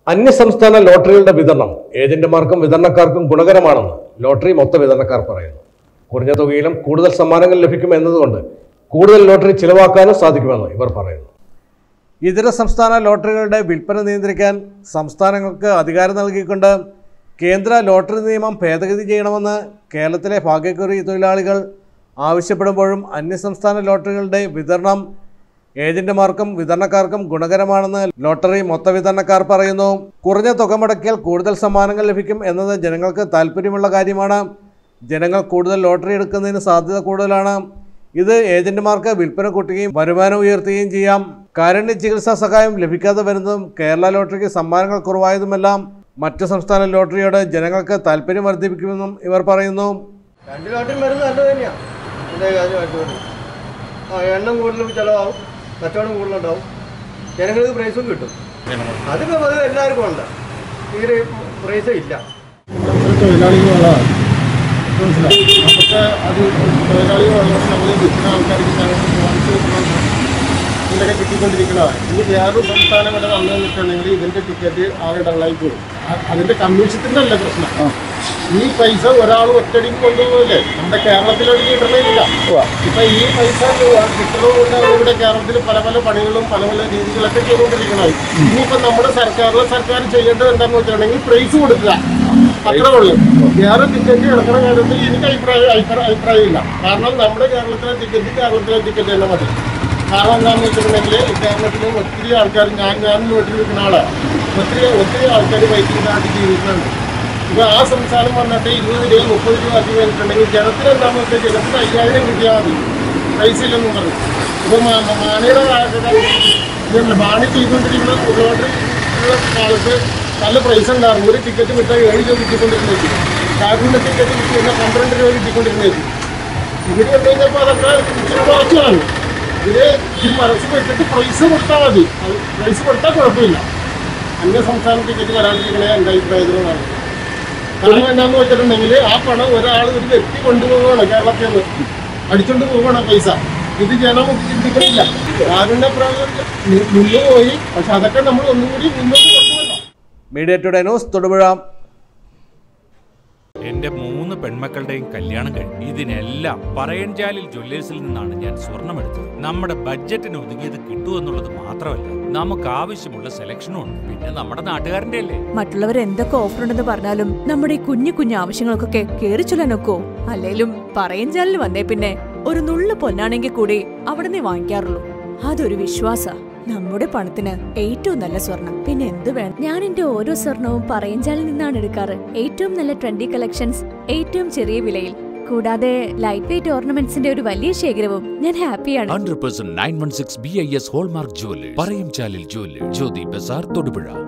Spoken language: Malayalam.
അന്യസംസ്ഥാന ലോട്ടറികളുടെ വിതരണം ഏജന്റുമാർക്കും വിതരണക്കാർക്കും ഗുണകരമാണെന്ന് ലോട്ടറി മൊത്ത വിതരണക്കാർ പറയുന്നു കുറഞ്ഞ തുകയിലും കൂടുതൽ സമ്മാനങ്ങൾ ലഭിക്കും എന്നതുകൊണ്ട് കൂടുതൽ ലോട്ടറി ചിലവാക്കാനും സാധിക്കുമെന്ന് ഇവർ പറയുന്നു ഇതര സംസ്ഥാന ലോട്ടറികളുടെ വിൽപ്പന നിയന്ത്രിക്കാൻ സംസ്ഥാനങ്ങൾക്ക് അധികാരം നൽകിക്കൊണ്ട് കേന്ദ്ര ലോട്ടറി നിയമം ഭേദഗതി ചെയ്യണമെന്ന് കേരളത്തിലെ ഭാഗ്യക്കുറി തൊഴിലാളികൾ ആവശ്യപ്പെടുമ്പോഴും അന്യസംസ്ഥാന ലോട്ടറികളുടെ വിതരണം ഏജന്റുമാർക്കും വിതരണക്കാർക്കും ഗുണകരമാണെന്ന് ലോട്ടറി മൊത്ത വിതരണക്കാർ പറയുന്നു കുറഞ്ഞ തുക മുടക്കിയാൽ കൂടുതൽ സമ്മാനങ്ങൾ ലഭിക്കും എന്നത് ജനങ്ങൾക്ക് താല്പര്യമുള്ള കാര്യമാണ് ജനങ്ങൾ കൂടുതൽ ലോട്ടറി എടുക്കുന്നതിന് സാധ്യത കൂടുതലാണ് ഇത് ഏജന്റുമാർക്ക് വിൽപ്പന കൂട്ടുകയും വരുമാനം ഉയർത്തുകയും ചെയ്യാം കാരുണ്യ ചികിത്സാ സഹായം ലഭിക്കാതെ വരുന്നതും കേരള ലോട്ടറിക്ക് സമ്മാനങ്ങൾ കുറവായതുമെല്ലാം മറ്റ് സംസ്ഥാന ലോട്ടറിയോട് ജനങ്ങൾക്ക് താല്പര്യം വർദ്ധിപ്പിക്കുമെന്നും ഇവർ പറയുന്നു രണ്ട് ലോട്ടറി മരുന്ന് നല്ലത് തന്നെയാണ് എൻ്റെ കാര്യമായിട്ട് വരും ആ എണ്ണം കൂടുതലും ചിലവാകും കച്ചവടം കൂടുതലുണ്ടാവും ജനങ്ങൾക്ക് പ്രൈസും കിട്ടും അതിപ്പോൾ അത് എല്ലാവർക്കും ഉണ്ട് തീരെ പ്രൈസേ ഇല്ല നമ്മൾ തൊഴിലാളികളുള്ളതാണ് മനസ്സിലായി നമുക്ക് അത് തൊഴിലാളികളുള്ളത് നമ്മൾ വിൽക്കുന്ന ആൾക്കാർക്ക് ഞങ്ങൾക്ക് വാങ്ങിച്ച് ഇതിലൊക്കെ കിട്ടിക്കൊണ്ടിരിക്കുന്നതാണ് ഇനി വേറൊരു സംസ്ഥാനം വരെ വന്നു നിന്നിട്ടുണ്ടെങ്കിൽ ഇതിൻ്റെ ടിക്കറ്റ് ആകെ ഡള്ളായി പോകും അ- അതിൻ്റെ കമ്മീഷത്തിൻ്റെ അല്ല പ്രശ്നം ഈ പൈസ ഒരാൾ ഒറ്റടിക്ക് കൊണ്ടുപോകില്ലേ നമ്മുടെ കേരളത്തിലൊരിക്കലും കിട്ടണില്ല ഇപ്പൊ ഈ പൈസ കിട്ടുന്നതുകൊണ്ട് ഇവിടെ കേരളത്തിൽ പല പല പണികളും പല പല രീതികളൊക്കെ ചെയ്തുകൊണ്ടിരിക്കുന്നത് ഇനിയിപ്പോ നമ്മുടെ സർക്കാരിലെ സർക്കാർ ചെയ്യേണ്ടത് എന്താണെന്ന് വെച്ചിട്ടുണ്ടെങ്കിൽ പ്രൈസ് കൊടുക്കുക അത്രേ ഉള്ളൂ വേറെ ടിക്കറ്റ് എടുക്കുന്ന കാര്യത്തിൽ എനിക്ക് അഭിപ്രായം അഭിപ്രായം അഭിപ്രായമില്ല കാരണം നമ്മുടെ കേരളത്തിലെ ടിക്കറ്റ് കേരളത്തിലെ ടിക്കറ്റ് തന്നെ മതി കാരണം എന്താണെന്ന് വെച്ചിട്ടുണ്ടെങ്കിൽ കേരളത്തിൽ ഒത്തിരി ആൾക്കാർ ഞാൻ ഞാൻ വീട്ടിൽ നിൽക്കുന്ന ആളാണ് ഒത്തിരി ഒത്തിരി ആൾക്കാർ വൈദ്യുതി നാട്ടിൽ ജീവിക്കുന്നുണ്ട് ഇപ്പൊ ആ സംസ്ഥാനം വന്നിട്ട് ഇരുപത് രൂപ മുപ്പത് രൂപ ആക്കി കഴിഞ്ഞിട്ടുണ്ടെങ്കിൽ ജനത്തിന് എന്താണെന്ന് വെച്ചാൽ ജനത്തിന് അയ്യായിരം കിട്ടിയാൽ മതി പൈസ ഇല്ലെന്നും പറഞ്ഞു ഇപ്പൊ മാ- മാ- മാണിയുടെ കാലത്ത് മാണി ചെയ്തുകൊണ്ടിരിക്കുന്ന ലോട്ടറി ഉള്ള കാലത്ത് നല്ല പ്രൈസ് ഉണ്ടായിരുന്നു ഒരു ടിക്കറ്റ് വിട്ടാൽ ഏഴ് രൂപ കിട്ടിക്കൊണ്ടിരുന്നത് കാർഡിൻ്റെ ടിക്കറ്റ് കിട്ടി കഴിഞ്ഞാൽ പന്ത്രണ്ട് രൂപ കിട്ടിക്കൊണ്ടിരുന്നത് ഇവിടെ വന്നു കഴിഞ്ഞപ്പോൾ അതൊക്കെ ഇച്ചിരി കുറച്ചാണ് ഇത് ഇച്ചിരി മനസ്സ് വെച്ചിട്ട് പ്രൈസ് കൊടുത്താൽ മതി പ്രൈസ് കൊടുത്താൽ കുഴപ്പമില്ല അന്യ സംസ്ഥാന ടിക്കറ്റ് വരാണ്ടിരിക്കണേ എൻ്റെ അഭിപ്രായത്തിലാണ് കാരണം എന്താണെന്ന് വെച്ചിട്ടുണ്ടെങ്കിൽ ആ പണം ഒരാൾ ഒരു വ്യക്തി കൊണ്ടുപോവുകയാണ് കേരളത്തിൽ നിന്ന് അടിച്ചുകൊണ്ട് പോവുകയാണ് പൈസ ഇത് ജനം ചിന്തിക്കുന്നില്ല ആരുടെ മുന്നു പോയി പക്ഷെ അതൊക്കെ നമ്മൾ ഒന്നുകൂടി മുന്നോട്ട് കൊണ്ടുവരണം മീഡിയ ടുഡേ ന്യൂസ് തൊടുപുഴ എന്റെ മൂന്ന് പെൺമക്കളുടെയും കല്യാണം കഴിഞ്ഞു ഇതിനെല്ലാം പറയൻചാലിൽ ജ്വല്ലേഴ്സിൽ നിന്നാണ് ഞാൻ സ്വർണമെടുത്തത് നമ്മുടെ ബഡ്ജറ്റിന് ഒതുങ്ങിയത് കിട്ടുമെന്നുള്ളത് മാത്രമല്ല നമുക്ക് ആവശ്യമുള്ള സെലക്ഷനും ഉണ്ട് പിന്നെ നമ്മുടെ നാട്ടുകാരന്റെ അല്ലേ മറ്റുള്ളവർ എന്തൊക്കെ ഓഫർ ഉണ്ടെന്ന് പറഞ്ഞാലും നമ്മുടെ ഈ കുഞ്ഞു കുഞ്ഞു ആവശ്യങ്ങൾക്കൊക്കെ കേറി ചൊല്ലാനൊക്കോ അല്ലേലും പറയഞ്ചാലിൽ വന്നേ പിന്നെ ഒരു നുള്ളു പൊന്നാണെങ്കിൽ കൂടി അവിടെ നീ വാങ്ങിക്കാറുള്ളൂ അതൊരു വിശ്വാസ നമ്മുടെ പണത്തിന് ഏറ്റവും നല്ല സ്വർണം പിന്നെ എന്ത് വേണം ഞാൻ എന്റെ ഓരോ സ്വർണവും പറയഞ്ചാലിൽ നിന്നാണ് എടുക്കാറ് ഏറ്റവും നല്ല ട്രെൻഡി കളക്ഷൻസ് ഏറ്റവും ചെറിയ വിലയിൽ കൂടാതെ ലൈറ്റ് വെയിറ്റ് ഓർണമെന്റ്സിന്റെ ഒരു വലിയ ശേഖരവും ഞാൻ ഹാപ്പിയാണ് hundred percent nine one six B I S hallmark jewellers പറയും ചാലിൽ ജുവല്ലേഴ്സ് ജ്യോതി ബസാർ തൊടുപുഴ